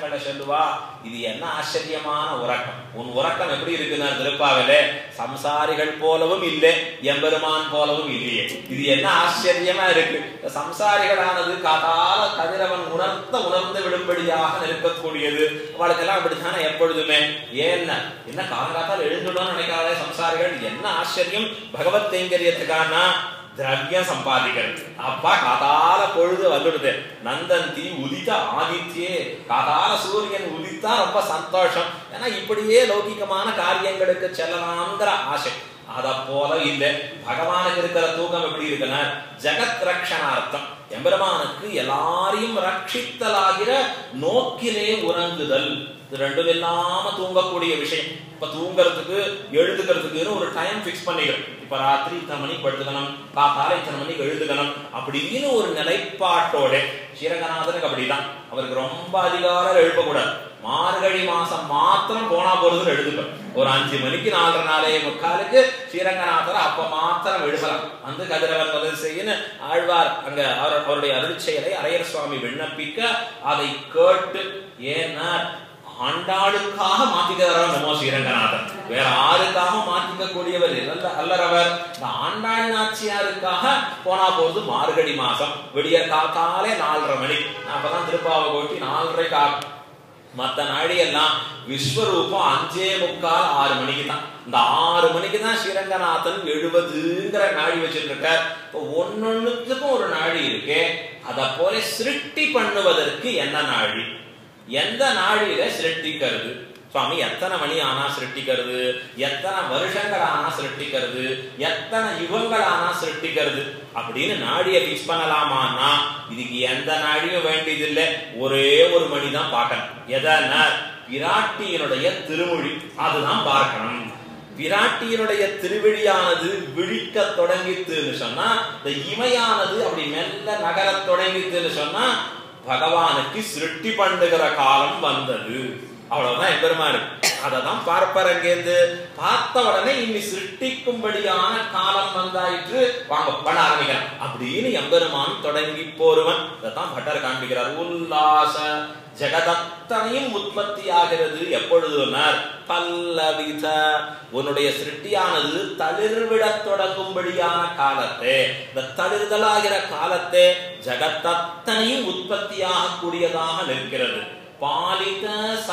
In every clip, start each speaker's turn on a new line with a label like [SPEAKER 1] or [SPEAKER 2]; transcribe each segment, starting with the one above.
[SPEAKER 1] பாசுரங்களை சொல்லுவா இது என்ன ஆச்சரியமான உறக்கம் உன் உறக்கம் எப்படி இருக்குன்னா திருப்பாவிலே சம்சாரிகள் போலவும் இல்லை எம்பெருமான் போலவும் இல்லையே இது என்ன ஆச்சரியமா இருக்கு இந்த சம்சாரிகளானது காதால கதிரவன் உணர்த்த உணர்ந்து விடும்படியாக நிற்கக்கூடியது அவளுக்கெல்லாம் அப்படித்தானே எப்பொழுதுமே ஏன்னா என்ன காலங்காத்தால் எழுந்துடணும்னு நினைக்காதே சம்சாரிகள் என்ன ஆச்சரியம் பகவத் கைங்கரியத்துக்கானா திரவியம் சம்பாதிக்கிறது அப்பா காதால பொழுது வந்துடுது நந்தந்தி உதித்த ஆதித்யே காதால சூரியன் உதித்தா ரொம்ப சந்தோஷம் ஏன்னா இப்படியே லௌகிகமான காரியங்களுக்கு செல்லலாம்ங்கிற ஆசை அத போல இல்ல பகவானுக்கு இருக்கிற தூக்கம் எப்படி இருக்குன்னா ஜெகத் ரக்ஷணார்த்தம் எம்பெருமானுக்கு எல்லாரையும் ரட்சித்தலாகிற நோக்கிலே உறங்குதல் இது ரெண்டும் இல்லாம தூங்கக்கூடிய விஷயம் இப்ப தூங்குறதுக்கு எழுதுக்கிறதுக்குன்னு ஒரு டைம் ஃபிக்ஸ் பண்ணிக்கிறோம் இப்ப ராத்திரி இத்தனை மணிக்கு படுத்துக்கணும் காத்தால இத்தனை மணிக்கு எழுதுக்கணும் அப்படின்னு ஒரு நிலைப்பாட்டோட ஸ்ரீரங்கநாதனுக்கு அப்படிதான் அவருக்கு ரொம்ப அதிகாரம் எழுப்பக்கூடாது மார்கழி மாசம் மாத்திரம் போனா போறதுன்னு எழுதுக்கணும் ஒரு அஞ்சு மணிக்கு நாலரை நாளே முக்காலுக்கு ஸ்ரீரங்கநாதர் அப்ப மாத்திரம் எழுதலாம் வந்து கதிரவன் முதல் செய்யன்னு ஆழ்வார் அங்க அவர் அவருடைய அருள் செயலை அரையர் சுவாமி விண்ணப்பிக்க அதை கேட்டு ஏன்னா ஆண்டாளுக்காக மாத்திக்கிறவர் நமோ ஸ்ரீரங்கநாதன் வேற ஆருக்காக மாத்திக்க கூடியவர் அல்ல அல்லறவர் இந்த ஆண்டாள் நாச்சியாருக்காக போனா போது மார்கழி மாசம் விடிய காத்தாலே நாலரை மணி அப்பதான் திருப்பாவை கோட்டி நாலரை கா மத்த நாடியெல்லாம் விஸ்வரூபம் அஞ்சே முக்கால் ஆறு மணிக்கு தான் இந்த ஆறு மணிக்கு தான் ஸ்ரீரங்கநாதன் எழுபதுங்கிற நாடி வச்சுட்டு இருக்கார் இப்போ ஒன்னொன்னுத்துக்கும் ஒரு நாடி இருக்கு அத போல சிருஷ்டி பண்ணுவதற்கு என்ன நாடி எந்த நாடியில சிருஷ்டிக்கிறது சுவாமி எத்தனை மணி ஆனா சிருஷ்டிக்கிறது எத்தனை வருஷங்கள் ஆனா சிருஷ்டிக்கிறது எத்தனை யுகங்கள் ஆனா சிருஷ்டிக்கிறது அப்படின்னு நாடியை பிக்ஸ் பண்ணலாமான்னா இதுக்கு எந்த நாடியும் வேண்டியதில்லை ஒரே ஒரு மணி தான் பார்க்கணும் எதனா விராட்டியினுடைய திருமொழி அதுதான் பார்க்கணும் விராட்டியினுடைய திருவிழியானது விழிக்க தொடங்கித்துன்னு சொன்னா இந்த இமையானது அப்படி மெல்ல நகர தொடங்கித்துன்னு சொன்னா பகவானுக்கு சிருஷ்டி பண்ணுகிற காலம் வந்தது அவ்வளவுதான் எம்பெருமான் அததான் பார்ப்பார் அங்கேருந்து பார்த்த உடனே இனி சிருஷ்டிக்கும்படியான காலம் வந்தாயிற்று வாங்க பண்ண ஆரம்பிக்கிறான் அப்படின்னு எம்பெருமான் தொடங்கி போருவன் இதைத்தான் பட்டர் காண்பிக்கிறார் உல்லாச ஜெகதத்தனையும் உற்பத்தி ஆகிறது எப்பொழுதுனார் பல்லவித உன்னுடைய சிருஷ்டியானது தளிர்விடத் தொடங்கும்படியான காலத்தே இந்த தளிர்தலாகிற காலத்தே ஜெகத்தத்தனையும் உற்பத்தியாக கூடியதாக நிற்கிறது பாலித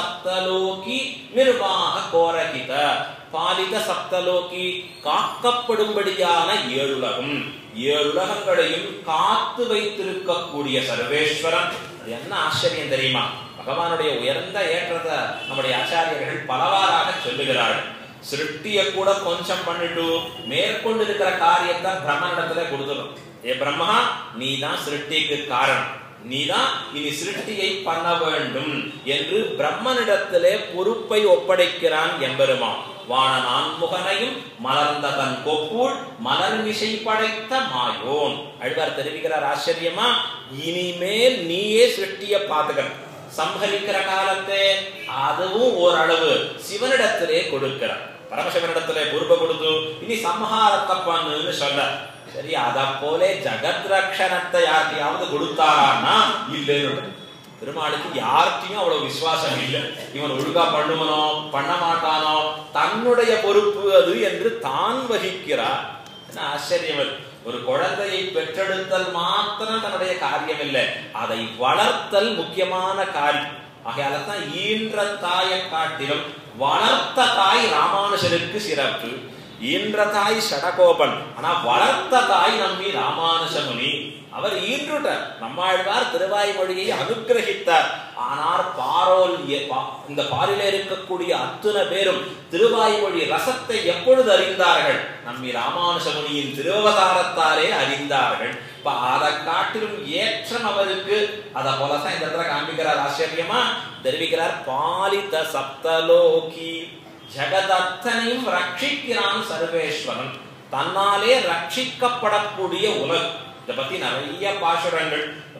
[SPEAKER 1] சப்தலோகி நிர்வாக கோரகித பாலித சப்தலோகி காக்கப்படும்படியான ஏழுலகம் ஏழுலகங்களையும் காத்து வைத்திருக்கக்கூடிய சர்வேஸ்வரன் அது என்ன ஆச்சரியம் தெரியுமா பகவானுடைய உயர்ந்த ஏற்றத்தை நம்முடைய ஆச்சாரியர்கள் பலவாறாக சொல்லுகிறார்கள் சிருஷ்டிய கூட கொஞ்சம் பண்ணிட்டு மேற்கொண்டு இருக்கிற காரியத்தை பிரம்மனிடத்துல கொடுத்துடும் ஏ பிரம்மா நீ தான் சிருஷ்டிக்கு காரணம் நீதான் இனி சிருஷ்டியை பண்ண வேண்டும் என்று பிரம்மனிடத்திலே பொறுப்பை ஒப்படைக்கிறான் எம்பெருமான் வான நான்முகனையும் மலர்ந்த தன் கொப்புள் மலர் மிசை படைத்த மாயோன் அழ்வார் தெரிவிக்கிறார் ஆச்சரியமா இனிமேல் நீயே சிருஷ்டிய பாத்துக்கணும் சம்ஹரிக்கிற காலத்தை அதுவும் ஓரளவு சிவனிடத்திலே கொடுக்கிறார் பரமசிவனிடத்திலே பொறுப்பை கொடுத்து இனி சம்ஹாரத்தை பண்ணுன்னு சொல்ல சரி அத போல ஜகத் ரக்ஷணத்தை யார்கிட்டயாவது கொடுத்தாரான்னா இல்லைன்னு பெருமாளுக்கு யார்கிட்டையும் அவ்வளவு விசுவாசம் இல்லை இவன் ஒழுங்கா பண்ணுவனோ பண்ண மாட்டானோ தன்னுடைய பொறுப்பு அது என்று தான் வகிக்கிறார் என்ன ஆச்சரியம் அது. ஒரு குழந்தையை பெற்றெடுத்தல் மாத்திரம் தன்னுடைய காரியம் இல்லை அதை வளர்த்தல் முக்கியமான காரியம் ஆகையால தான் ஈன்ற தாயை காட்டிலும் வளர்த்த தாய் ராமானுஜனுக்கு சிறப்பு ஈன்ற தாய் சடகோபன் ஆனா வளர்த்த தாய் நம்பி ராமானுஜமுனி அவர் ஈன்றுட்டார் நம்மாழ்வார் திருவாய்மொழியை அனுக்கிரகித்தார் ஆனால் பாரோல் எ- பா- இந்த பாரில இருக்கக்கூடிய அத்துணை பேரும் திருவாய்மொழி ரசத்தை எப்பொழுது அறிந்தார்கள் நம்மி ராமானுஜமுனியின் திருவதாரத்தாலே அறிந்தார்கள் இப்ப அதை காட்டிலும் ஏற்றம் அவருக்கு அத போலதான் இந்த இடத்துல காண்பிக்கிறார் ஆச்சரியமா தெரிவிக்கிறார் பாலித சப்தலோகி ஜெகதத்தனையும் ரட்சிக்கிறான் சர்வேஸ்வரன் தன்னாலே ரட்சிக்கப்படக்கூடிய உலகம் இதை பத்தி நிறைய பாசுரங்கள்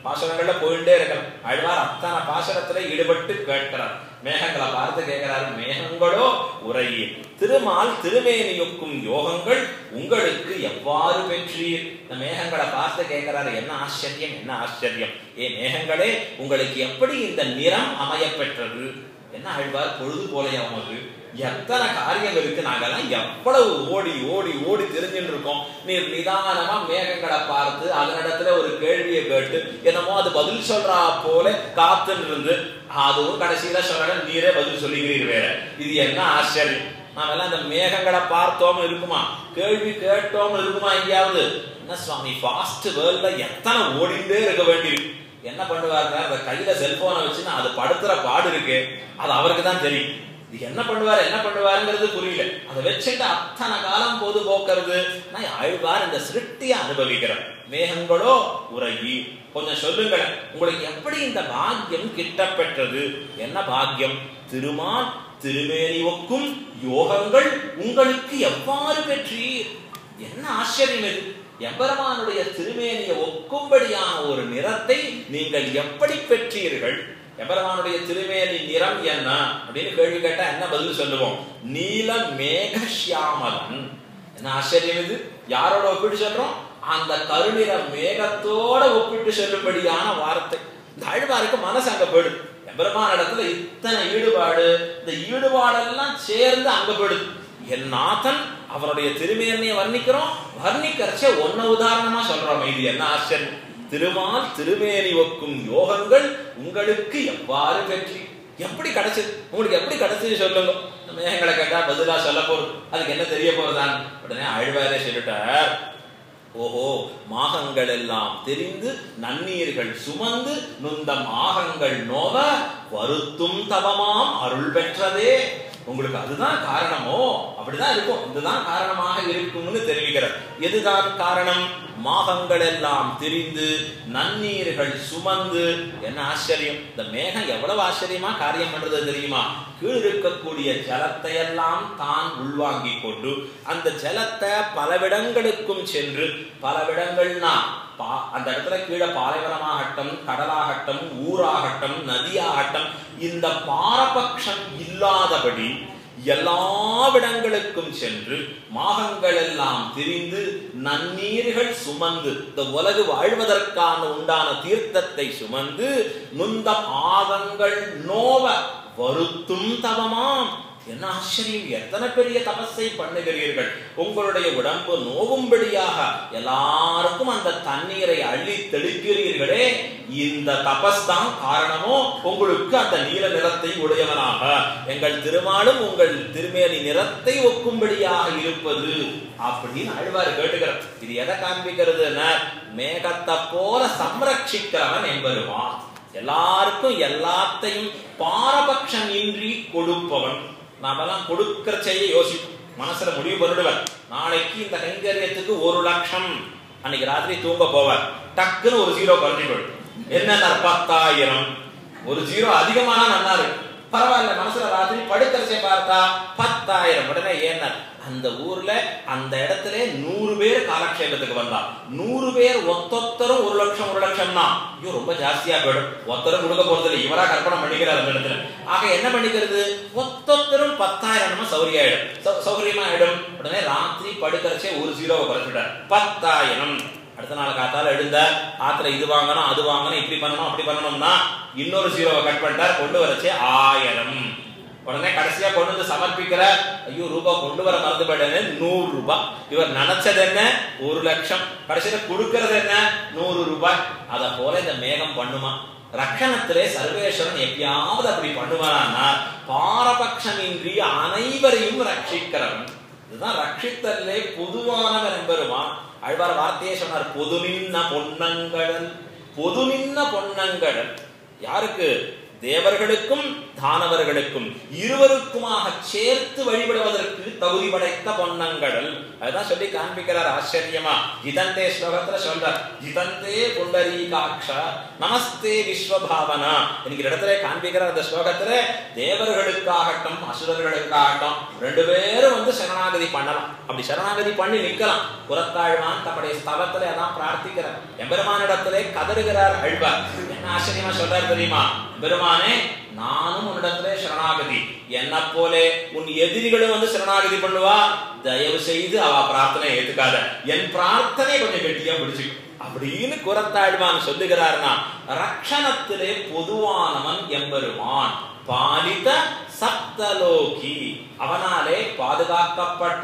[SPEAKER 1] பாசனங்கள்ல போயிட்டே இருக்கலாம் ஆழ்வார் அத்தனை பாசனத்துல ஈடுபட்டு கேட்கிறார் மேகங்களை பார்த்து கேட்கிறார் மேகங்களோ உரையே திருமால் திருமேனியொக்கும் யோகங்கள் உங்களுக்கு எவ்வாறு பெற்றீர் இந்த மேகங்களை பார்த்து கேட்கிறாரு என்ன ஆச்சரியம் என்ன ஆச்சரியம் ஏ மேகங்களே உங்களுக்கு எப்படி இந்த நிறம் அமைய பெற்றது என்ன ஆழ்வார் பொழுது போலையா உமக்கு எத்தனை காரியம் இருக்கு நாங்கெல்லாம் எவ்வளவு ஓடி ஓடி ஓடி தெரிஞ்சுட்டு இருக்கோம் நீர் நிதானமா மேகங்களை பார்த்து அதனிடத்துல ஒரு கேள்வியை கேட்டு என்னமோ அது பதில் சொல்றா போல காத்துன்னு இருந்து அதுவும் கடைசியில சொல்ற நீரே பதில் சொல்லிக்கிறீர் வேற இது என்ன ஆச்சரியம் நாம எல்லாம் இந்த மேகங்களை பார்த்தோம் இருக்குமா கேள்வி கேட்டோம் இருக்குமா எங்கேயாவது என்ன சுவாமி ஃபாஸ்ட் வேர்ல்ட்ல எத்தனை ஓடிண்டே இருக்க வேண்டியிருக்கு என்ன பண்ணுவாருங்க அந்த கையில செல்போனை வச்சு அது படுத்துற பாடு இருக்கு அது அவருக்கு தான் தெரியும் இது என்ன பண்ணுவார் என்ன பண்ணுவாருங்கிறது புரியல அதை வச்சுட்டு அத்தனை காலம் போது போக்குறது நான் ஆழ்வார் இந்த சிருஷ்டியை அனுபவிக்கிறேன் மேகங்களோ உறகி கொஞ்சம் சொல்லுங்களேன் உங்களுக்கு எப்படி இந்த பாக்கியம் கிட்ட பெற்றது என்ன பாக்கியம் திருமால் திருமேனி ஒக்கும் யோகங்கள் உங்களுக்கு எவ்வாறு பெற்றீர் என்ன ஆச்சரியம் இது எம்பெருமானுடைய திருமேனியை ஒக்கும்படியான ஒரு நிறத்தை நீங்கள் எப்படி பெற்றீர்கள் எம்பெருமானுடைய திருமேனி நிறம் என்ன அப்படின்னு கேள்வி கேட்டா என்ன பதில் சொல்லுவோம் நீல மேகஷியாமலன் என்ன ஆச்சரியம் இது யாரோட ஒப்பிட்டு சொல்றோம் அந்த கருநிற மேகத்தோட ஒப்பிட்டு சொல்லும்படியான வார்த்தை இந்த அழ்வாருக்கு மனசு அங்க போயிடுது எம்பெருமான இடத்துல இத்தனை ஈடுபாடு இந்த ஈடுபாடெல்லாம் சேர்ந்து அங்க போயிடுது என் நாதன் அவருடைய திருமேனியை வர்ணிக்கிறோம் வர்ணிக்கிறச்ச ஒன்ன உதாரணமா சொல்றோம் இது என்ன ஆச்சரியம் திருமால் திருமேனி ஒக்கும் யோகங்கள் உங்களுக்கு எவ்வாறு வெற்றி எப்படி கிடைச்சது உங்களுக்கு எப்படி கிடைச்சது சொல்லுங்க இந்த மேகங்களை கேட்டா பதிலா சொல்ல போறது அதுக்கு என்ன தெரிய போறதான் உடனே அழ்வாரே சொல்லிட்டார் ஓஹோ மாகங்கள் எல்லாம் தெரிந்து நன்னீர்கள் சுமந்து நுந்த மாகங்கள் நோவ வருத்தும் தவமாம் அருள் பெற்றதே உங்களுக்கு அதுதான் காரணமோ அப்படிதான் இருக்கும் இதுதான் காரணமாக இருக்கும்னு தெரிவிக்கிறார் எதுதான் காரணம் மாகங்கள் எல்லாம் திரிந்து நன்னீர்கள் சுமந்து என்ன ஆச்சரியம் இந்த மேகம் எவ்வளவு ஆச்சரியமா காரியம் பண்றது தெரியுமா கீழ் இருக்கக்கூடிய ஜலத்தை எல்லாம் தான் உள்வாங்கி கொண்டு அந்த ஜலத்தை பலவிடங்களுக்கும் சென்று பலவிடங்கள்னா அந்த இடத்துல கீழே பாலைவனமாகட்டும் கடலாகட்டும் ஊராகட்டும் நதியாகட்டும் இந்த பாரபட்சம் இல்லாதபடி எல்லாவிடங்களுக்கும் சென்று மாகங்கள் எல்லாம் திரிந்து நன்னீர்கள் சுமந்து இந்த உலகு வாழ்வதற்கான உண்டான தீர்த்தத்தை சுமந்து நுந்த பாதங்கள் நோவ வருத்தும் தவமாம் என்ன ஆச்சரியம் எத்தனை பெரிய தபஸை பண்ணுகிறீர்கள் உங்களுடைய உடம்பு நோவும்படியாக எல்லாருக்கும் அந்த தண்ணீரை அள்ளி தெளிக்கிறீர்களே இந்த தபஸ் தான் காரணமோ உங்களுக்கு அந்த நீல நிறத்தை உடையவனாக எங்கள் திருமாலும் உங்கள் திருமேனி நிறத்தை ஒக்கும்படியாக இருப்பது அப்படின்னு அழ்வார் கேட்டுக்கிறார் இது எதை காண்பிக்கிறதுன்னா மேகத்தை போல சம்ரட்சிக்கிறவன் என்பருவான் எல்லாருக்கும் எல்லாத்தையும் பாரபட்சம் இன்றி கொடுப்பவன் நாமெல்லாம் கொடுக்கிற செய்ய யோசிப்போம் மனசுல முடிவு பண்ணிடுவேன் நாளைக்கு இந்த கைங்கரியத்துக்கு ஒரு லட்சம் அன்னைக்கு ராத்திரி தூங்க போவார் டக்குன்னு ஒரு ஜீரோ குறைஞ்சு போயிடும் என்ன பத்தாயிரம் ஒரு ஜீரோ அதிகமான நல்லா இருக்கு பரவாயில்ல மனசுல ராத்திரி படுக்கரசை பார்த்தா பத்தாயிரம் உடனே ஏன்னா அந்த ஊர்ல அந்த இடத்துல நூறு பேர் காலக்ஷேபத்துக்கு வந்தா நூறு பேர் ஒத்தொத்தரும் ஒரு லட்சம் ஒரு லட்சம்னா ஐயோ ரொம்ப ஜாஸ்தியா போயிடும் ஒத்தரும் கொடுக்க போறது இல்லை இவரா கற்பனை பண்ணிக்கிறார் அந்த இடத்துல ஆக என்ன பண்ணிக்கிறது ஒத்தொத்தரும் பத்தாயிரம் சௌரியம் ஆயிடும் சௌகரியமா ஆயிடும் உடனே ராத்திரி படுக்கரச்சே ஒரு ஜீரோவை குறைச்சிட்டார் பத்தாயிரம் அடுத்த நாள் காத்தால எழுந்த ஆத்துல இது வாங்கணும் அது வாங்கணும் இப்படி பண்ணணும் அப்படி பண்ணணும்னா இன்னொரு ஜீரோவை கட் பண்ணிட்டார் கொண்டு வரச்சே ஆயிரம் உடனே கடைசியா கொண்டு வந்து சமர்ப்பிக்கிற ஐயோ ரூபாய் கொண்டு வர மறந்து போயிட்டேன்னு நூறு ரூபாய் இவர் நினைச்சது என்ன ஒரு லட்சம் கடைசியில கொடுக்கறது என்ன நூறு ரூபாய் அத போல இந்த மேகம் பண்ணுமா ரக்கணத்திலே சர்வேஸ்வரன் எப்பயாவது அப்படி பண்ணுவானா பாரபட்சமின்றி அனைவரையும் ரட்சிக்கிறவன் இதுதான் ரட்சித்தல்லே பொதுவானவன் என்பருவான் அழ்வார் வார்த்தையே சொன்னார் பொது நின்ன பொன்னங்கடல் பொது நின்ன பொன்னங்கடல் யாருக்கு தேவர்களுக்கும் தானவர்களுக்கும் இருவருக்குமாக சேர்த்து வழிபடுவதற்கு தகுதி படைத்த பொன்னங்கடல் அதுதான் சொல்லி காண்பிக்கிறார் ஆச்சரியமா ஜிதந்தே ஸ்லோகத்துல சொல்றார் ஜிதந்தே புண்டரீகாட்ச நமஸ்தே விஸ்வபாவனா என்கிற இடத்துல காண்பிக்கிறார் அந்த ஸ்லோகத்துல தேவர்களுக்காகட்டும் அசுரர்களுக்காகட்டும் ரெண்டு பேரும் வந்து சரணாகதி பண்ணலாம் அப்படி சரணாகதி பண்ணி நிக்கலாம் புறத்தாழ்வான் தம்முடைய ஸ்தலத்துல அதான் பிரார்த்திக்கிறார் எம்பெருமானிடத்திலே கதறுகிறார் அழ்வார் என்ன ஆச்சரியமா சொல்றாரு தெரியுமா பெருமானே நானும் உன்னிடத்திலே சரணாகதி என்ன போலே உன் எதிரிகளும் வந்து சரணாகதி பண்ணுவா தயவு செய்து அவ பிரார்த்தனை ஏத்துக்காத என் பிரார்த்தனை கொஞ்சம் கெட்டியா பிடிச்சுக்கும் அப்படின்னு குரத்தாழ்வான் சொல்லுகிறார்னா ரக்ஷணத்திலே பொதுவானவன் எம்பெருமான் பாலித சப்தலோகி அவனாலே பாதுகாக்கப்பட்ட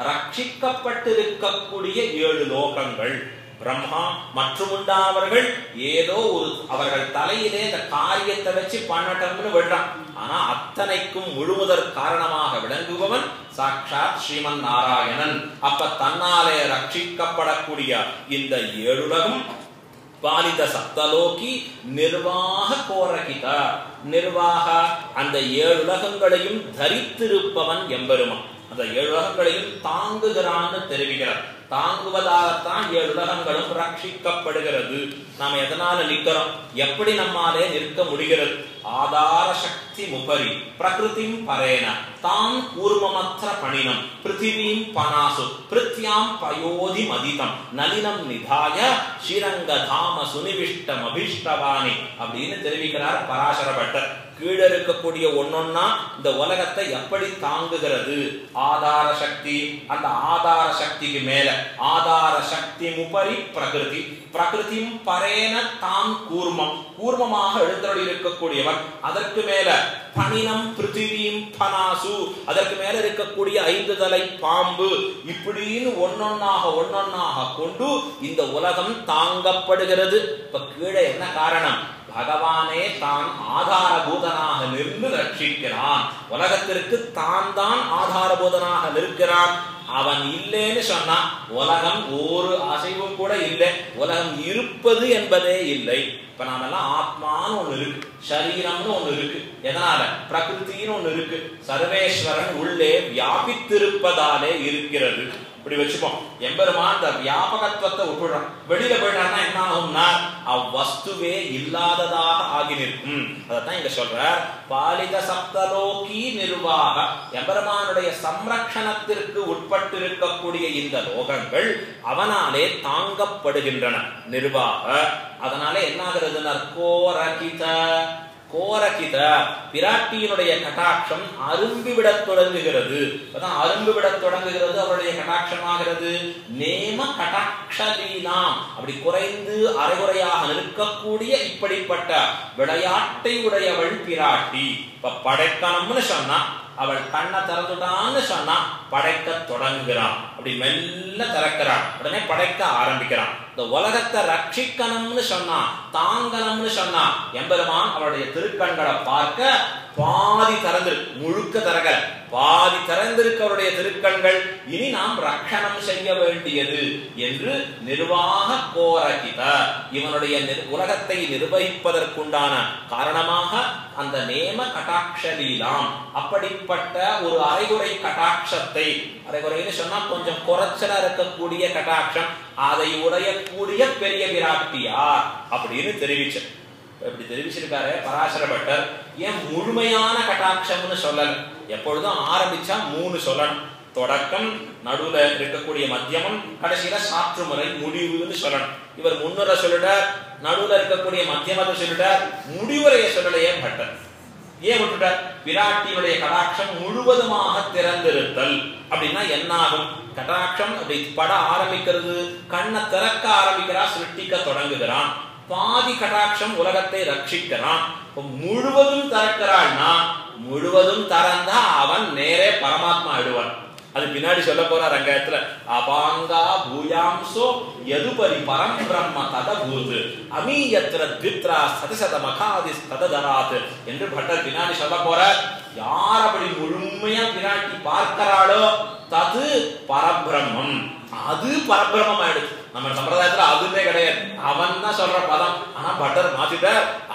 [SPEAKER 1] ரட்சிக்கப்பட்டிருக்கக்கூடிய ஏழு லோகங்கள் பிரம்மா மற்றும் உண்டானவர்கள் ஏதோ ஒரு அவர்கள் தலையிலே இந்த காரியத்தை வச்சு பண்ணட்டம்னு விடுறான் ஆனா அத்தனைக்கும் முழுமுதற் காரணமாக விளங்குபவன் சாட்சாத் ஸ்ரீமன் நாராயணன் அப்ப தன்னாலே ரட்சிக்கப்படக்கூடிய இந்த ஏழுலகம் பாலித சப்தலோகி நிர்வாக கோரகித நிர்வாக அந்த ஏழு உலகங்களையும் தரித்திருப்பவன் எம்பெருமான் அந்த ஏழு உலகங்களையும் தாங்குகிறான்னு தெரிவிக்கிறார் தாங்குவதாகத்தான் ஏழு உலகங்களும் ரட்சிக்கப்படுகிறது நாம எதனால நிக்கிறோம் எப்படி நம்மாலே நிற்க முடிகிறது ஆதார சக்தி முபரி பிரகிருதிம் பரேன தாம் கூர்மமற்ற பணினம் பிருத்திவீம் பனாசு பிருத்யாம் பயோதி மதிதம் நளினம் நிதாய ஸ்ரீரங்க தாம சுனிவிஷ்டம் அபிஷ்டவாணி அப்படின்னு தெரிவிக்கிறார் பராசர பட்டர் கீழே இருக்கக்கூடிய ஒன்னொன்னா இந்த உலகத்தை எப்படி தாங்குகிறது ஆதார சக்தி அந்த ஆதார சக்திக்கு மேல ஆதார சக்தி முபரி பிரகிருதி பிரகிருதியும் பரேன தாம் கூர்மம் கூர்மமாக எழுந்தருளி இருக்கக்கூடியவர் அதற்கு மேல பணினம் பிருத்திவியும் பனாசு அதற்கு மேல இருக்கக்கூடிய ஐந்து தலை பாம்பு இப்படின்னு ஒன்னொன்னாக ஒன்னொன்னாக கொண்டு இந்த உலகம் தாங்கப்படுகிறது இப்ப கீழே என்ன காரணம் பகவானே தான் ஆதாரபூதனாக நின்று ரட்சிக்கிறான் உலகத்திற்கு தான் தான் ஆதாரபூதனாக நிற்கிறான் அவன் இல்லைன்னு சொன்னா உலகம் ஒரு அசைவும் கூட இல்லை உலகம் இருப்பது என்பதே இல்லை இப்ப நாம எல்லாம் ஆத்மான்னு ஒண்ணு இருக்கு சரீரம்னு ஒண்ணு இருக்கு எதனால பிரகிருத்தின்னு ஒண்ணு இருக்கு சர்வேஸ்வரன் உள்ளே வியாபித்திருப்பதாலே இருக்கிறது இப்படி வச்சுப்போம் எம்பெருமான் அந்த வியாபகத்துவத்தை விட்டுடுறான் வெளியில போயிட்டான்னா என்ன ஆகும்னா அவ்வஸ்துவே இல்லாததாக ஆகி நிற்கும் அதைத்தான் இங்க சொல்ற பாலித சப்தலோகி நிர்வாக எம்பெருமானுடைய சம்ரக்ஷணத்திற்கு உட்பட்டிருக்கக்கூடிய இந்த லோகங்கள் அவனாலே தாங்கப்படுகின்றன நிர்வாக அதனாலே என்ன ஆகுறதுன்னா கோரகித கோரகித பிராட்டியினுடைய கட்டாட்சம் அரும்பி விடத் தொடங்குகிறது அதான் அரும்பு விடத் தொடங்குகிறது அவருடைய கட்டாட்சமாகிறது நேம கட்டாட்சலீலாம் அப்படி குறைந்து அரைகுறையாக நிற்கக்கூடிய இப்படிப்பட்ட விளையாட்டை உடையவள் பிராட்டி இப்ப படைக்கணும்னு சொன்னா அவள் கண்ணை திறந்துட்டான்னு சொன்னா படைக்க தொடங்குகிறான் அப்படி மெல்ல திறக்கிறான் உடனே படைக்க ஆரம்பிக்கிறான் இந்த உலகத்தை ரட்சிக்கணும்னு சொன்னா தாங்கணும்னு சொன்னா எம்பெருமான் அவருடைய திருக்கண்களை பார்க்க பாதி திறந்து முழுக்க திறக்கல பாதி திறந்திருக்க அவருடைய திருக்கண்கள் இனி நாம் ரட்சணம் செய்ய வேண்டியது என்று நிர்வாக கோரகித இவனுடைய உலகத்தை நிர்வகிப்பதற்குண்டான காரணமாக அந்த நேம கட்டாட்சலீலாம் அப்படிப்பட்ட ஒரு அரைகுறை கட்டாட்சத்தை அரைகுறைன்னு சொன்னா கொஞ்சம் குறைச்சலா இருக்கக்கூடிய கட்டாட்சம் அதை உடையக்கூடிய பெரிய பிராட்டியார் அப்படின்னு தெரிவிச்சு இப்படி தெரிவிச்சிருக்காரு பராசர பட்டர் ஏன் முழுமையான கட்டாட்சம்னு சொல்லல எப்பொழுதும் ஆரம்பிச்சா மூணு சொல்லணும் தொடக்கம் நடுவுல இருக்கக்கூடிய மத்தியமம் கடைசியில சாற்று முறை முடிவுன்னு சொல்லணும் இவர் முன்னுரை சொல்லிட்டார் நடுவுல இருக்கக்கூடிய மத்தியமத்தை சொல்லிட்டார் முடிவுரையை சொல்லலையே பட்டர் ஏன் விட்டுட்டார் விராட்டியுடைய கடாட்சம் முழுவதுமாக திறந்திருத்தல் அப்படின்னா என்ன ஆகும் கடாட்சம் அப்படி பட ஆரம்பிக்கிறது கண்ணை திறக்க ஆரம்பிக்கிறா சிருஷ்டிக்க தொடங்குகிறான் பாதி கடாட்சம் உலகத்தை ரட்சிக்கிறான் முழுவதும் திறக்கிறான்னா முழுவதும் திறந்தா அவன் நேரே பரமாத்மா ஆயிடுவான் அது பின்னாடி சொல்ல போறார் அங்கத்துல அபாங்கா பூயாம்சோ எதுபரி பரம் பிரம்ம தத பூது அமீயத்திர தித்ரா சதசத மகாதி தததராத் என்று பட்டர் பின்னாடி சொல்ல போறார் யார் அப்படி முழுமையா பிராட்டி பார்க்கிறாளோ தது பரபிரம்மம் அது பரபிரம்மம் ஆயிடுச்சு நம்ம சம்பிரதாயத்துல அதுவே கிடையாது அவன் தான் சொல்ற பதம் ஆனா பட்டர் மாத்திட்டார்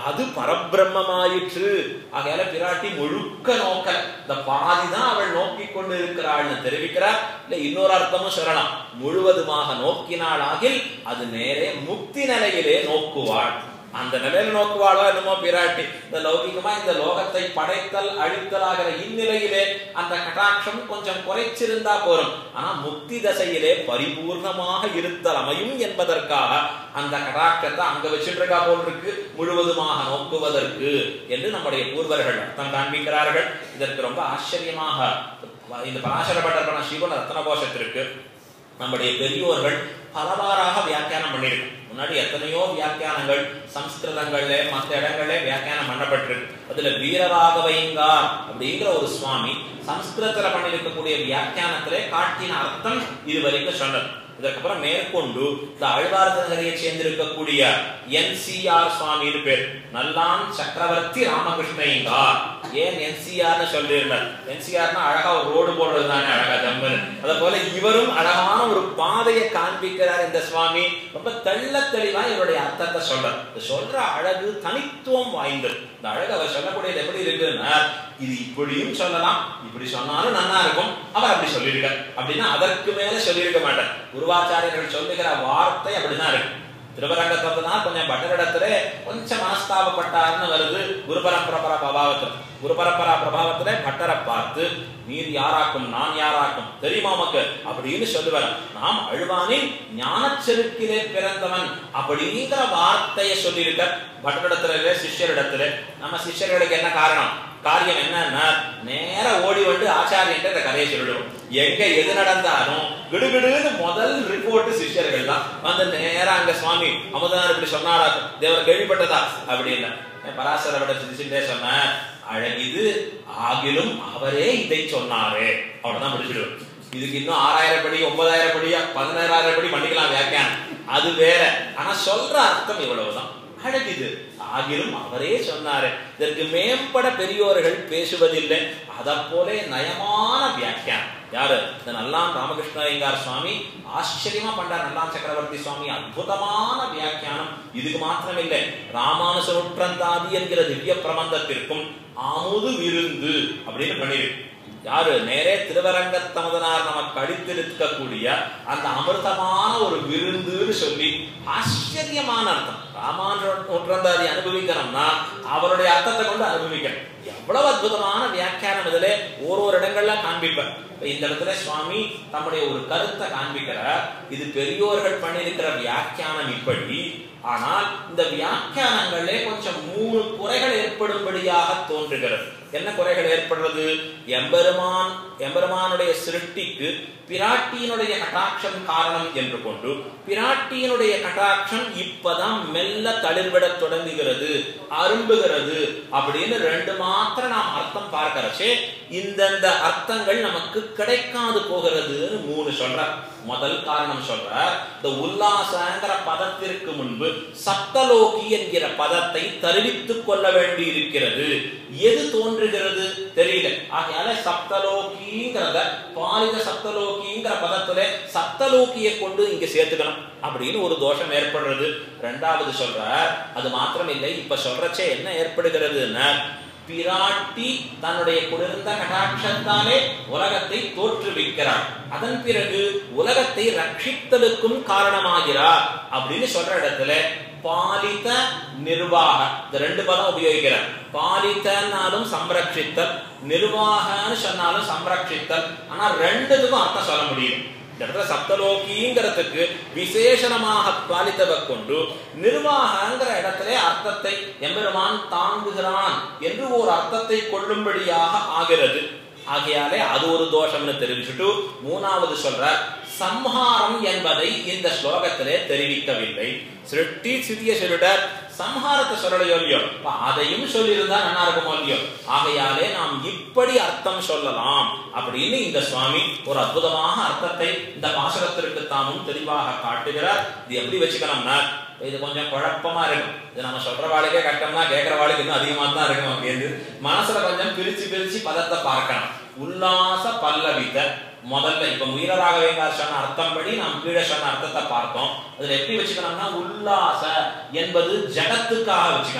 [SPEAKER 1] அது பரபிரம்மமாயிற்று ஆகையால பிராட்டி முழுக்க நோக்கல இந்த பாதி தான் அவள் நோக்கி கொண்டு இருக்கிறாள்னு தெரிவிக்கிறார் இல்ல இன்னொரு அர்த்தமும் சொல்லலாம் முழுவதுமாக நோக்கினாள் ஆகில் அது நேரே முக்தி நிலையிலே நோக்குவாள் அந்த நிலையில நோக்குவாளோ என்னமோ பிராட்டி இந்த லௌகிகமா இந்த லோகத்தை படைத்தல் அழித்தல் ஆகிற இந்நிலையிலே அந்த கட்டாட்சம் கொஞ்சம் குறைச்சிருந்தா போரும் ஆனா முக்தி தசையிலே பரிபூர்ணமாக இருத்தல் அமையும் என்பதற்காக அந்த கடாட்சத்தை அங்க வச்சுட்டு இருக்கா போல் இருக்கு முழுவதுமாக நோக்குவதற்கு என்று நம்முடைய பூர்வர்கள் அர்த்தம் காண்பிக்கிறார்கள் இதற்கு ரொம்ப ஆச்சரியமாக இந்த பராசரப்பட்டர் பண்ண சிவன் ரத்ன கோஷத்திற்கு நம்முடைய பெரியோர்கள் பலவாறாக வியாக்கியானம் பண்ணியிருக்கு முன்னாடி எத்தனையோ வியாக்கியானங்கள் சம்ஸ்கிருதங்கள்ல மற்ற இடங்கள்ல வியாக்கியானம் பண்ணப்பட்டிருக்கு அதுல வீரராகவைங்கார் அப்படிங்கிற ஒரு சுவாமி சம்ஸ்கிருதத்துல பண்ணியிருக்கக்கூடிய வியாக்கியானத்திலே காட்டின அர்த்தம் இது வரைக்கும் சொன்னது இதற்கப்புறம் மேற்கொண்டு இந்த ஆழ்வார்த்தனகரையை சேர்ந்திருக்கக்கூடிய என்சிஆர் சுவாமின்னு பேர் நல்லான் சக்கரவர்த்தி ராமகிருஷ்ணயங்கார் ஏன் என்சிஆர்னு சொல்லியிருந்தார் என்சிஆர்னா அழகா ஒரு ரோடு போடுறது தானே அழகா ஜம்முன்னு அதை போல இவரும் அழகான ஒரு பாதையை காண்பிக்கிறார் இந்த சுவாமி ரொம்ப தெள்ள தெளிவா இவருடைய அர்த்தத்தை சொல்றார் இந்த சொல்ற அழகு தனித்துவம் வாய்ந்தது இந்த அழகு அவர் சொல்லக்கூடியது எப்படி இருக்குன்னா இது இப்படியும் சொல்லலாம் இப்படி சொன்னாலும் நல்லா இருக்கும் அவர் அப்படி சொல்லியிருக்கார் அப்படின்னா அதற்கு மேல சொல்லியிருக்க மாட்டார் குருவாச்சாரியர்கள் சொல்லுகிற வார்த்தை அப்படிதான் இருக்கு திருவரங்கத்துல கொஞ்சம் பட்டரிடத்துல கொஞ்சம் மனஸ்தாபப்பட்டார்னு வருது குரு பரம்பரா பிரபாவத்தில் குரு பரம்பரா பிரபாவத்துல பட்டரை பார்த்து நீர் யாராக்கும் நான் யாராக்கும் தெரியுமா உமக்கு அப்படின்னு சொல்லுவார் நாம் அழுவானின் ஞானச்செருக்கிலே பிறந்தவன் அப்படிங்கிற வார்த்தையை சொல்லியிருக்க பட்டரிடத்துல சிஷ்யரிடத்துல நம்ம சிஷ்யர்களுக்கு என்ன காரணம் காரியம் என்னன்னா நேர ஓடி வந்து ஆச்சாரியன் இந்த கதையை சொல்லிடுவோம் எங்க எது நடந்தாலும் கிடுகிடுன்னு முதல் ரிப்போர்ட் சிஷ்யர்கள் தான் வந்து நேரா அங்க சுவாமி அமுதனார் இப்படி சொன்னாரா தேவர் கேள்விப்பட்டதா அப்படின்னா பராசர விட சிரிச்சுட்டே சொன்ன அழகிது ஆகிலும் அவரே இதை சொன்னாரே அவ்வளவுதான் முடிச்சிடுவோம் இதுக்கு இன்னும் ஆறாயிரம் படி ஒன்பதாயிரம் படியா பதினாறாயிரம் படி பண்ணிக்கலாம் வியாக்கியானம் அது வேற ஆனா சொல்ற அர்த்தம் இவ்வளவுதான் அழகிது ஆகிலும் அவரே சொன்னாரு இதற்கு மேம்பட பெரியோர்கள் பேசுவதில்லை அதை போல நயமான வியாக்கியானம் யாரு இந்த நல்லாம் ராமகிருஷ்ண ஐயங்கார் சுவாமி ஆச்சரியமா பண்றார் நல்லாம் சக்கரவர்த்தி சுவாமி அற்புதமான வியாக்கியானம் இதுக்கு மாத்திரம் இல்லை ராமானுச நூற்றந்தாதி என்கிற திவ்ய பிரபந்தத்திற்கும் ஆமுது விருந்து அப்படின்னு பண்ணியிருக்கு யாரு நேரே திருவரங்கத்தமதனார் நமக்கு அடித்திருக்கக்கூடிய அந்த அமிர்தமான ஒரு விருந்துன்னு சொல்லி ஆச்சரியமான அர்த்தம் ராமானுஜ நூற்றந்தாதி அனுபவிக்கணும்னா அவருடைய அர்த்தத்தை கொண்டு அனுபவிக்கணும் எவ்வளவு அற்புதமான வியாக்கியானம் இதுல ஒரு ஒரு இடங்கள்ல காண்பிப்பார் இந்த இடத்துல சுவாமி தம்முடைய ஒரு கருத்தை காண்பிக்கிறார் இது பெரியோர்கள் பண்ணியிருக்கிற வியாக்கியானம் இப்படி ஆனால் இந்த வியாக்கியானங்களே கொஞ்சம் மூணு குறைகள் ஏற்படும்படியாக தோன்றுகிறது என்ன குறைகள் ஏற்படுறது எம்பெருமான் எம்பெருமானுடைய சிருஷ்டிக்கு பிராட்டியினுடைய கட்டாட்சம் காரணம் என்று கொண்டு பிராட்டியினுடைய கட்டாட்சம் இப்பதான் மெல்ல தளிர்விடத் தொடங்குகிறது அரும்புகிறது அப்படின்னு ரெண்டு மாத்திரம் நாம் அர்த்தம் பார்க்கிறச்சே இந்தந்த அர்த்தங்கள் நமக்கு கிடைக்காது போகிறதுன்னு மூணு சொல்ற முதல் காரணம் சொல்ற இந்த உல்லாசங்கிற பதத்திற்கு முன்பு சப்தலோகி என்கிற பதத்தை தருவித்துக் கொள்ள வேண்டி இருக்கிறது எது தோன்றுகிறது தெரியல ஆகையால சப்தலோகிங்கிறத பாலித சப்தலோகிங்கிற பதத்துல சப்தலோகியை கொண்டு இங்க சேர்த்துக்கணும் அப்படின்னு ஒரு தோஷம் ஏற்படுறது ரெண்டாவது சொல்ற அது மாத்திரம் இல்லை இப்ப சொல்றச்சே என்ன ஏற்படுகிறதுன்னா பிராட்டி தன்னுடைய குளிர்ந்த கடாட்சத்தாலே உலகத்தை தோற்றுவிக்கிறார் அதன் பிறகு உலகத்தை ரட்சித்தலுக்கும் காரணமாகிறார் அப்படின்னு சொல்ற இடத்துல பாலித நிர்வாக இந்த ரெண்டு பதம் உபயோகிக்கிறார் பாலித்தனாலும் சம்ரட்சித்தல் நிர்வாகன்னு சொன்னாலும் சம்ரட்சித்தல் ஆனா ரெண்டுத்துக்கும் அர்த்தம் சொல்ல முடியும் இந்த இடத்துல சப்தலோகிங்கிறதுக்கு விசேஷணமாக பாலித்தவை கொண்டு நிர்வாகங்கிற இடத்துல அர்த்தத்தை எம்பெருமான் தாங்குகிறான் என்று ஒரு அர்த்தத்தை கொள்ளும்படியாக ஆகிறது ஆகையாலே அது ஒரு தோஷம்னு தெரிவிச்சுட்டு மூணாவது சொல்ற சம்ஹாரம் என்பதை இந்த ஸ்லோகத்திலே தெரிவிக்கவில்லை சிருஷ்டி சிறிய சொல்லிட்டார் சம்ஹாரத்தை சொல்லலையோ இல்லையோ அதையும் சொல்லியிருந்தா நல்லா இருக்குமோ இல்லையோ ஆகையாலே நாம் இப்படி அர்த்தம் சொல்லலாம் அப்படின்னு இந்த சுவாமி ஒரு அற்புதமாக அர்த்தத்தை இந்த பாசகத்திற்கு தாமும் தெளிவாக காட்டுகிறார் இது எப்படி வச்சுக்கணும்னா இது கொஞ்சம் குழப்பமா இருக்கும் இது நம்ம சொல்ற வாளுக்கே கட்டம்னா கேட்கிற வாளுக்கு இன்னும் அதிகமா தான் இருக்கும் அப்படின்னு மனசுல கொஞ்சம் பிரிச்சு பிரிச்சு பதத்தை பார்க்கணும் உல்லாச பல்லவித்த முதல்ல இப்ப வீரராகவேங்கார் சொன்ன அர்த்தம் படி நாம் கீழே சொன்ன அர்த்தத்தை பார்த்தோம் அதுல எப்படி வச்சுக்கணும்னா உல்லாச என்பது ஜகத்துக்காக வச்சுக்கணும்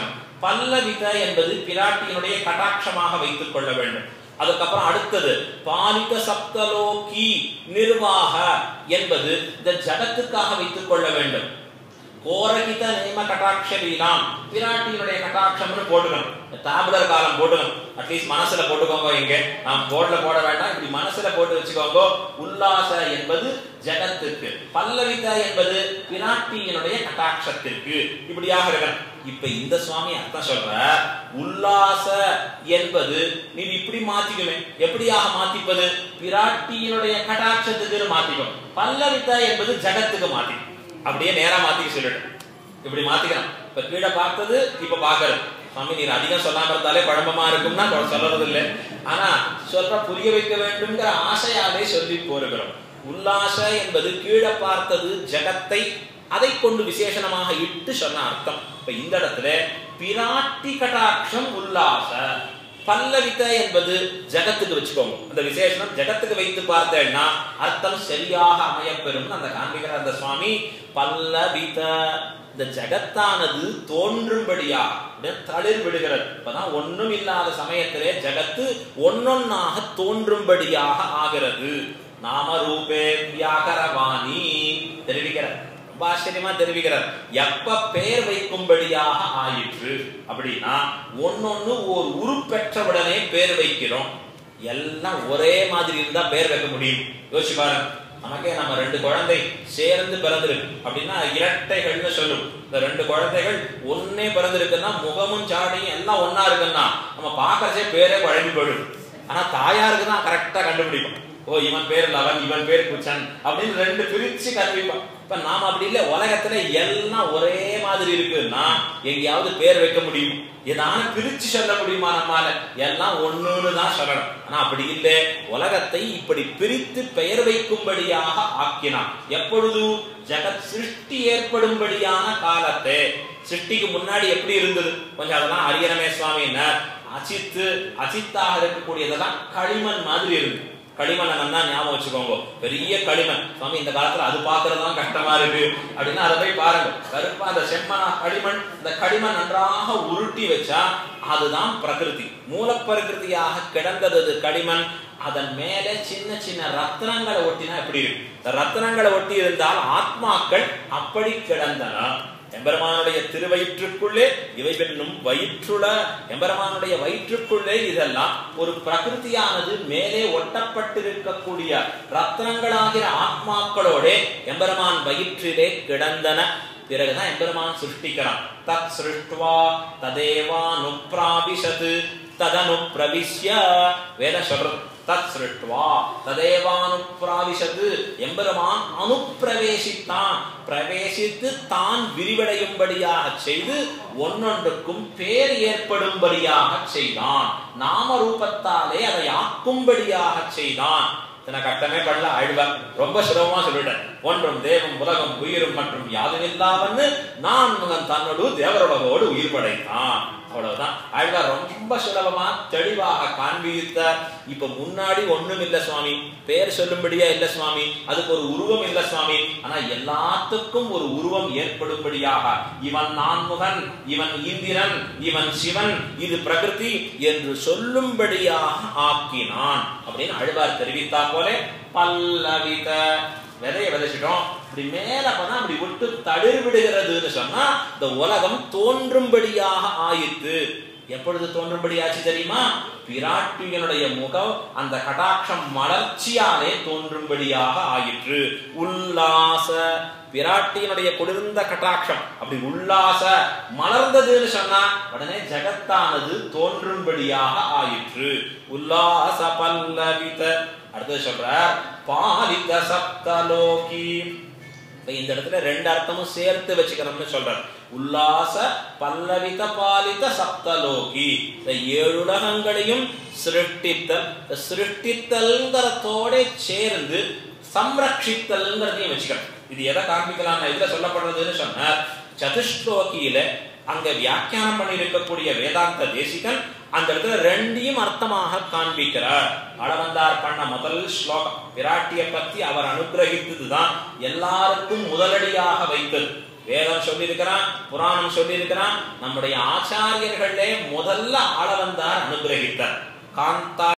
[SPEAKER 1] பல்லவித என்பது பிராட்டியினுடைய கடாட்சமாக வைத்துக் கொள்ள வேண்டும் அதுக்கப்புறம் அடுத்தது பாலிக சப்தலோகி நிர்வாக என்பது இந்த ஜகத்துக்காக வைத்துக் கொள்ள வேண்டும் கோரகித நேம கட்டாட்ச லீலாம் பிராட்டியினுடைய கட்டாட்சம்னு போட்டுக்கணும் தாபுலர் காலம் போட்டுக்கணும் அட்லீஸ்ட் மனசுல போட்டுக்கோங்க இங்க நாம் போர்ட்ல போட வேண்டாம் இப்படி மனசுல போட்டு வச்சுக்கோங்க உல்லாச என்பது ஜகத்துக்கு பல்லவித என்பது பிராட்டியினுடைய கட்டாட்சத்திற்கு இப்படியாக இருக்கணும் இப்ப இந்த சுவாமி அர்த்தம் சொல்ற உல்லாச என்பது நீ இப்படி மாத்திக்குமே எப்படியாக மாத்திப்பது பிராட்டியினுடைய கட்டாட்சத்துக்கு மாத்திக்கும் பல்லவித என்பது ஜகத்துக்கு மாத்திக்கும் அப்படியே நேரா மாத்திக்க சொல்லிடும் இப்படி மாத்திக்கலாம் இப்ப கீழே பார்த்தது இப்ப பாக்குறது சுவாமி நீர் அதிகம் சொல்லாம இருந்தாலே குழம்பமா இருக்கும்னா கொ- சொல்றது இல்லை ஆனா சொல்ற புரிய வைக்க வேண்டும்ங்கிற ஆசையாலே சொல்லி போருகிறோம் உல்லாச என்பது கீழே பார்த்தது ஜகத்தை அதை கொண்டு விசேஷணமாக இட்டு சொன்ன அர்த்தம் இப்ப இந்த இடத்துல பிராட்டி கடாட்சம் உல்லாச பல்லவித என்பது ஜகத்துக்கு வச்சுக்கோங்க அந்த விசேஷனம் ஜகத்துக்கு வைத்து பார்த்தேன்னா அர்த்தம் சரியாக அமையப்பெறும் அந்த காண்பிக்கிற அந்த சுவாமி பல்லவித இந்த ஜகத்தானது தோன்றும்படியா அப்படியே தளிர் விடுகிறது இப்பதான் ஒண்ணும் இல்லாத சமயத்திலே ஜகத்து ஒன்னொன்னாக தோன்றும்படியாக ஆகிறது நாம ரூபே வியாகரவாணி தெரிவிக்கிறார் ரொம்ப ஆச்சரியமா தெரிவிக்கிறார் எப்ப பெயர் வைக்கும்படியாக ஆயிற்று அப்படின்னா ஒன்னொன்னு ஒரு உருப்பெற்றவுடனே பேர் வைக்கிறோம் எல்லாம் ஒரே மாதிரி இருந்தா பேர் வைக்க முடியும் யோசிச்சு பாருங்க நமக்கே நம்ம ரெண்டு குழந்தை சேர்ந்து பிறந்திருக்கு அப்படின்னா இரட்டைகள்னு சொல்லும் இந்த ரெண்டு குழந்தைகள் ஒன்னே பிறந்திருக்குன்னா முகமும் சாடையும் எல்லாம் ஒன்னா இருக்குன்னா நம்ம பார்க்கறதே பேரே குழம்பி போயிடும் ஆனா தாயாருக்கு தான் கரெக்டா கண்டுபிடிப்போம் ஓ இவன் பேர் லவன் இவன் பேர் குச்சன் அப்படின்னு ரெண்டு பிரிச்சு கண்டுபிடிப்பான் இப்ப நாம அப்படி இல்ல உலகத்துல எல்லாம் ஒரே மாதிரி இருக்குன்னா எங்கேயாவது பேர் வைக்க முடியும் ஏதான பிரிச்சு சொல்ல முடியுமா நம்மால எல்லாம் ஒண்ணுன்னு தான் சொல்லணும் ஆனா அப்படி இல்லை உலகத்தை இப்படி பிரித்து பெயர் வைக்கும்படியாக ஆக்கினான் எப்பொழுது ஜெகத் சிருஷ்டி ஏற்படும்படியான காலத்தை சிருஷ்டிக்கு முன்னாடி எப்படி இருந்தது கொஞ்சம் அதெல்லாம் அரியணமே சுவாமின்னார் அசித்து அசித்தாக இருக்கக்கூடியதெல்லாம் களிமண் மாதிரி இருக்கு களிமண் நல்லா ஞாபகம் வச்சுக்கோங்க பெரிய களிமண் சுவாமி இந்த காலத்துல அது பாக்குறதுதான் கஷ்டமா இருக்கு அப்படின்னா அதை போய் பாருங்க கருப்பா அந்த செம்மனா களிமண் இந்த களிமண் நன்றாக உருட்டி வச்சா அதுதான் பிரகிருதி மூலப்பிரகிருதியாக கிடந்தது அது களிமண் அதன் மேலே சின்ன சின்ன ரத்னங்களை ஒட்டினா எப்படி இருக்கு இந்த ரத்னங்களை ஒட்டி இருந்தால் ஆத்மாக்கள் அப்படி கிடந்தன எம்பெருமானுடைய திருவயிற்றுக்குள்ளே இவை பெண்ணும் வயிற்றுல எம்பெருமானுடைய வயிற்றுக்குள்ளே இதெல்லாம் ஒரு பிரகிருதியானது மேலே ஒட்டப்பட்டிருக்கக்கூடிய ரத்னங்களாகிற ஆத்மாக்களோட எம்பெருமான் வயிற்றிலே கிடந்தன பிறகுதான் எம்பெருமான் சிருஷ்டிக்கிறான் தத் சிருஷ்டுவா ததேவானுப்ராபிஷத் ததனு பிரவிஷ்ய வேத சொல்றது தத் சிருஷ்டுவா ததேவானுப்ராவிஷது எம்பெருமான் அனுப்பிரவேசித்தான் பிரவேசித்து தான் விரிவடையும்படியாக செய்து ஒன்னொன்றுக்கும் பேர் ஏற்படும்படியாக செய்தான் நாம ரூபத்தாலே அதை ஆக்கும்படியாக செய்தான் இத்தனை கட்டமே பண்ணல ஆழ்வார் ரொம்ப சுலபமா சொல்லிட்டேன் ஒன்றும் தேவம் உலகம் உயிரும் மற்றும் யாதுமில்லாவன்னு நான் முகன் தன்னோடு தேவருலகோடு உயிர் படைத்தான் அவ்வளவுதான் ஆழ்வார் ரொம்ப சுலபமா தெளிவாக காண்பித்தார் இப்ப முன்னாடி ஒண்ணும் இல்ல சுவாமி பேர் சொல்லும்படியா இல்ல சுவாமி அதுக்கு ஒரு உருவம் இல்ல சுவாமி ஆனா எல்லாத்துக்கும் ஒரு உருவம் ஏற்படும்படியாக இவன் நான்முகன் இவன் இந்திரன் இவன் சிவன் இது பிரகிருதி என்று சொல்லும்படியாக ஆக்கினான் அப்படின்னு ஆழ்வார் தெரிவித்தா போல பல்லவித விதைய விதைச்சிட்டோம் இப்படி மேல போனா அப்படி விட்டு தளிர் விடுகிறதுன்னு சொன்னா இந்த உலகம் தோன்றும்படியாக ஆயிற்று எப்பொழுது தோன்றும்படியாச்சு தெரியுமா பிராட்டியனுடைய முகம் அந்த கடாட்சம் மலர்ச்சியாலே தோன்றும்படியாக ஆயிற்று உல்லாச பிராட்டியினுடைய குளிர்ந்த கட்டாட்சம் அப்படி உல்லாச மலர்ந்ததுன்னு சொன்னா உடனே ஜகத்தானது தோன்றும்படியாக ஆயிற்று உல்லாச பல்லவித அடுத்தது சொல்ற பாலித சப்தலோகி இப்ப இந்த இடத்துல ரெண்டு அர்த்தமும் சேர்த்து வச்சுக்கணும்னு சொல்றார் உல்லாச பல்லவித பாலித சப்தலோகி இந்த ஏழுலகங்களையும் சிருஷ்டித்தல் இந்த சிருஷ்டித்தல்ங்கிறதோட சேர்ந்து சம்ரட்சித்தல்ங்கிறதையும் வச்சுக்கணும் இது எதை காண்பிக்கலாம் இதுல சொல்லப்படுறதுன்னு சொன்னார் சதுஷ்லோகியில அங்க வியாக்கியானம் பண்ணி இருக்கக்கூடிய வேதாந்த தேசிகன் அந்த இடத்துல ரெண்டையும் அர்த்தமாக காண்பிக்கிறார் அளவந்தார் பண்ண முதல் ஸ்லோகம் பிராட்டிய பத்தி அவர் அனுகிரகித்ததுதான் எல்லாருக்கும் முதலடியாக வைத்தது வேதம் சொல்லியிருக்கிறான் புராணம் சொல்லியிருக்கிறான் நம்முடைய ஆச்சாரியர்களே முதல்ல ஆள வந்தார் அனுகிரகித்தார் காந்தா